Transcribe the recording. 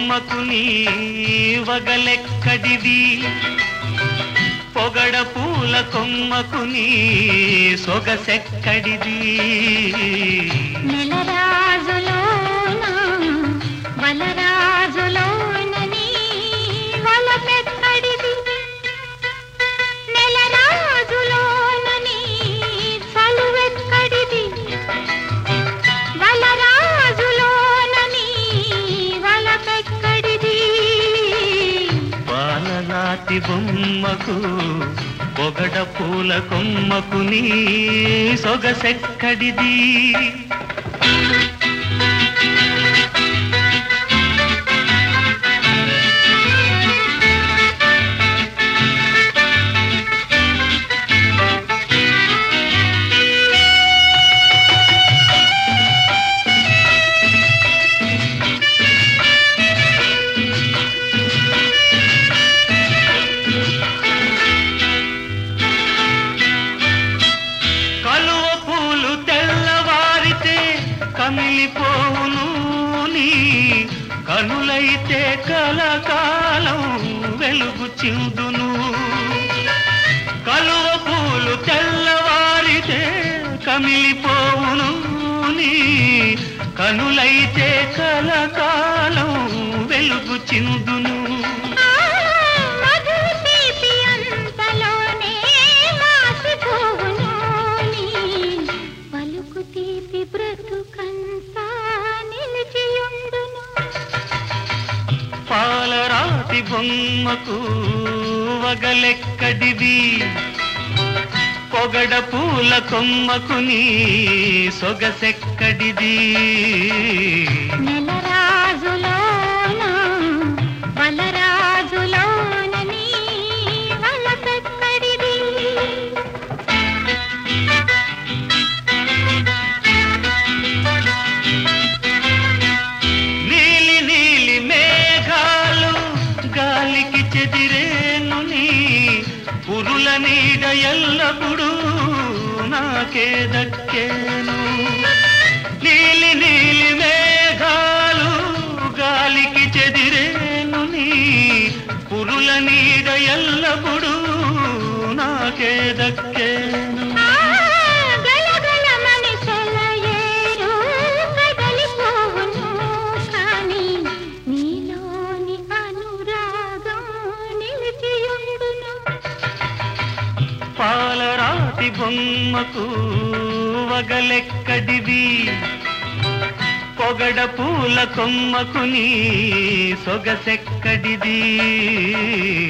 బొమ్మకు నీ వగలెక్కడిది పొగడ పూల కొమ్మకు నీ సొగసెక్కడిది నెలరాజులోన వలరాజులోన నీ వలపెక్కడిది నెలరాజులోన నీ చలువెక్కడిది వలరాజులోన నీ వలపెక్కడిది పాలరాతి బొమ్మకు పొగడ పూల కొమ్మకు నీ సొగసెక్కడిది కలువ పూలు తెల్లవారితే కమిలిపోవును నీ కనులైతే కలకాలం వెలుగు చిందును కలువ పూలు తెల్లవారితే కమిలిపోవును నీ కనులైతే కలకాలం వెలుగు చిందును మధు తీపి అంతలోనే మాసిపోవును నీ పలుకు తీపి బ్రతుకంతా నిలిచియుండును పాలరాతి బొమ్మకు వగలెక్కడిది పొగడ పూల కొమ్మకు నీ సొగసెక్కడిది నెలరాజులోన వలరాజులోన నీ వలపెక్కడిది నీలి నీలి మేఘాలు గాలికి చెదిరేను నీ పురుల నీడ ఎల్లప్పుడూ నాకే దక్కేను నీలి నీలి మేఘాలు గాలికి చెదిరేను నీ పురుల నీడ ఎల్లప్పుడూ నాకే దక్కేను ఆ గలగలమని సెలయేరు కదలిపోవును కానీ నీలోని అనురాగం నిలిచియుండును పాలరాతి బొమ్మకు వగలెక్కడిది పొగడ పూల కొమ్మకు నీ సొగసెక్కడిది